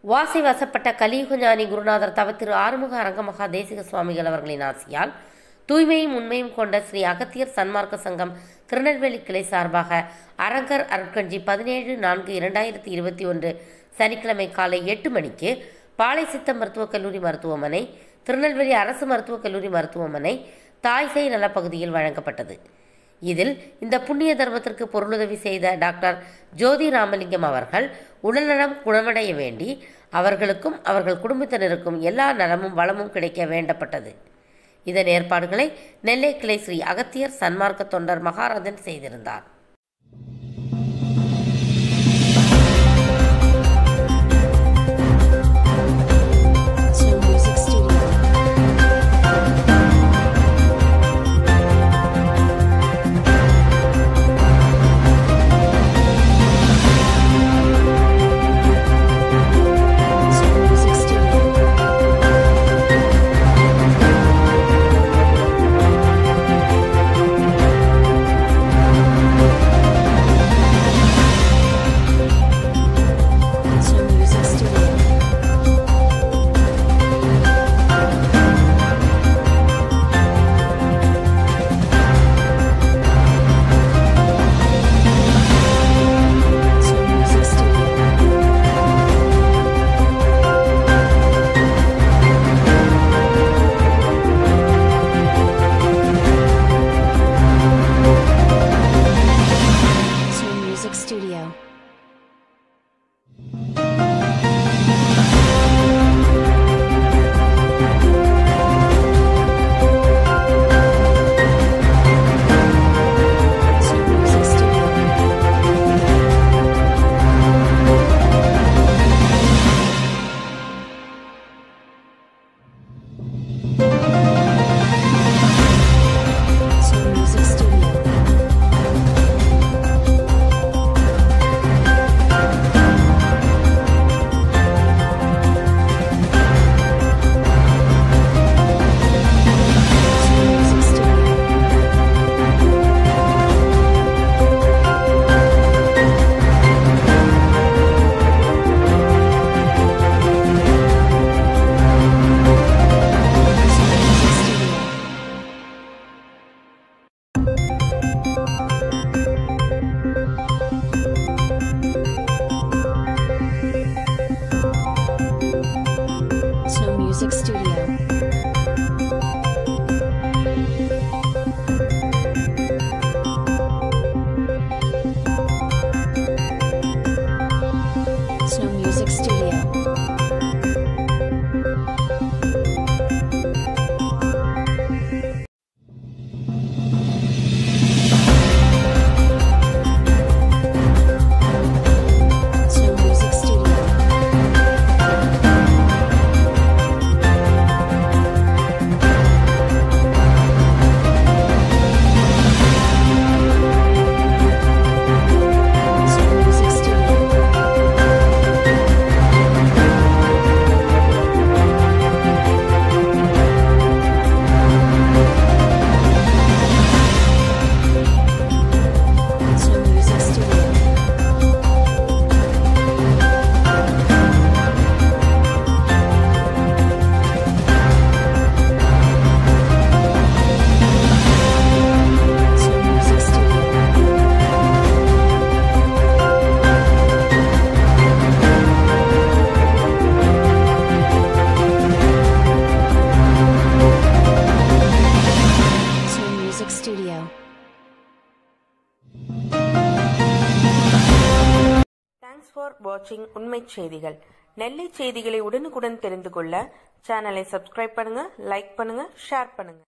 வாசி வசப்பட்ட கலியுகஞானி குருநாதர் தவத்திரு ஆறுமுக அரங்கமகா தேசிக சுவாமிகள் அவர்களின் ஆசியால் தூய்மையும் உண்மையும் கொண்ட ஸ்ரீ அகத்தியர் சன்மார்க்க சங்கம் திருநெல்வேலி கிளை சார்பாக அரங்கர் அருட்கஞ்சி பதினேழு நான்கு இரண்டாயிரத்தி இருபத்தி ஒன்று சனிக்கிழமை காலை எட்டு மணிக்கு பாலை சித்த மருத்துவக் கல்லூரி மருத்துவமனை திருநெல்வேலி அரசு மருத்துவக் கல்லூரி மருத்துவமனை தாய்சை நலப்பகுதியில் வழங்கப்பட்டது இதில் இந்த புண்ணிய தர்மத்திற்கு பொருளுதவி செய்த டாக்டர் ஜோதி ராமலிங்கம் அவர்கள் உடல்நலம் குணமடைய வேண்டி அவர்களுக்கும் அவர்கள் குடும்பத்தினருக்கும் எல்லா நலமும் வளமும் கிடைக்க வேண்டப்பட்டது இதன் ஏற்பாடுகளை நெல்லை கிளை ஸ்ரீ அகத்தியர் சன்மார்க்க தொண்டர் மகாராஜன் செய்திருந்தார் Snow Music Studio. Snow Music Studio. Snow Music Studio. Snow Music Studio. Snow Music Studio. Snow Music Studio. Snow Music Studio. Snow Music Studio. Snow Music Studio. Snow Music Studio. Snow Music Studio. Snow Music Studio. Snow Music Studio. Snow Music Studio. Snow Music Studio. Snow Music Studio. Thanks for வாட்சிங் உண்மை செய்திகள் நெல்லை செய்திகளை உடனுக்குடன் தெரிந்து கொள்ள சேனலை subscribe பண்ணுங்க like பண்ணுங்க ஷேர் பண்ணுங்க